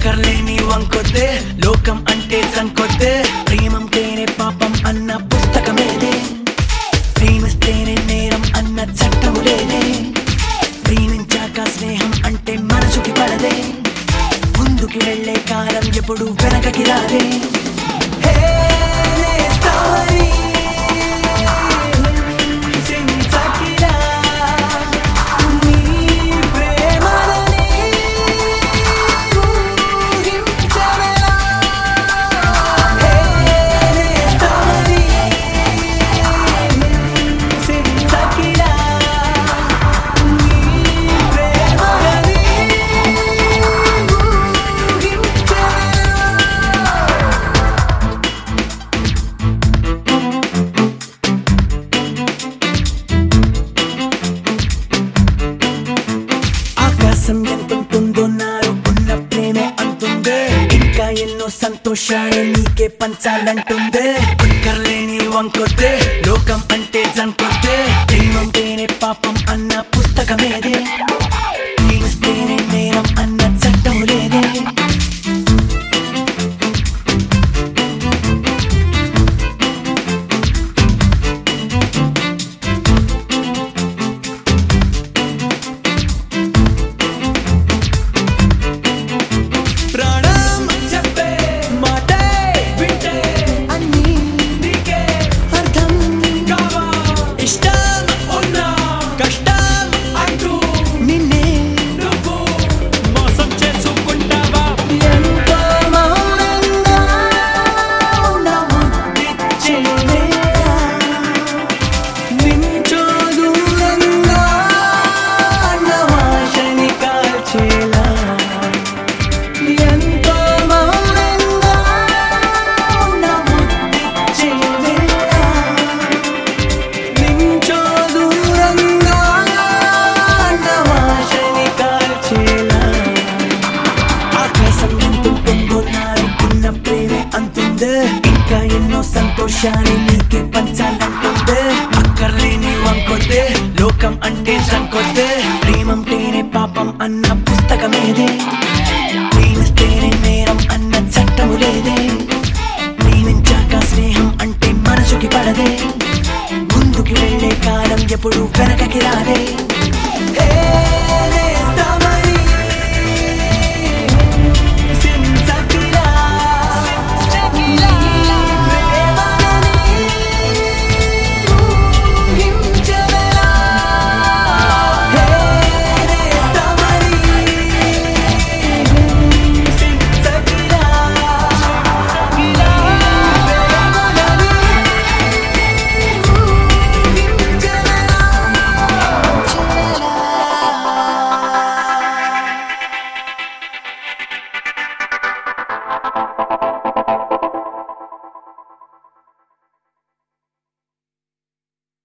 అక్కర్లేని వంకొద్దే లోకం అంటే సంకొద్దే ప్రేమంటేనే పాపం అన్న పుస్తకమేదే ప్రేమిస్తేనే నేరం అన్న చట్టము లేదే ప్రేమించాక స్నేహం అంటే మనసుకి పడదే ముందుకి వెళ్ళే కాలం ఎప్పుడు వెనకకి రాదే హే, నేస్తారి, సించకిరా, నీ ప్రేమలని ఊహించవెలా. హే, నేస్తారి, సించకిరా, నీ ప్రేమలని ఊహించవెలా. ఆకాశం ఎంతుంటుందో నాలో ఉన్న ప్రేమే అంటుందే ఇంకా ఎన్నో సంతోషాలు నీకే పంచాలంటుందే అక్కర్లేని వంకొద్దే లోకం అంటే జంకొద్దే ప్రేమంటేనే పాపం అన్న పుస్తకమేదే ప్రేమిస్తేనే నేరం అన్న చట్టం లేదే ప్రాణం చెప్పే మాటే వింటే అన్ని నీకే అర్థం కావా ఇష్టం ఉన్నా కష్టం అంటూ నిన్నే నువ్వు మోసం చేసుకుంటావా ఎంతో మౌనంగా ఉన్నావు పిచ్చిలేరా నించో దూరంగా అన్నవాశని కాల్చేలా ఎంతో మౌనంగా ఉన్నావు పిచ్చిలేరా నించో దూరంగా అన్నవాశని కాల్చేలా ఆకాశం ఎంతుంటుందో నాలుగున్న ప్రేమే అంతుందే ఇంకా ఎన్నో సంతోషాలు నీకే పంచాలంటుందే అక్కర్లేని వంకొద్దే లోకం అంటే సంకొద్దే ప్రేమంటేనే పాపం అన్న పుస్తకమేదే ప్రేమిస్తేనే నేరం అన్న చట్టము లేదే ప్రేమించాక స్నేహం అంటే మనసుకి పడదే ముందుకి వెళ్ళే కాలం ఎప్పుడు వెనకకి రాదే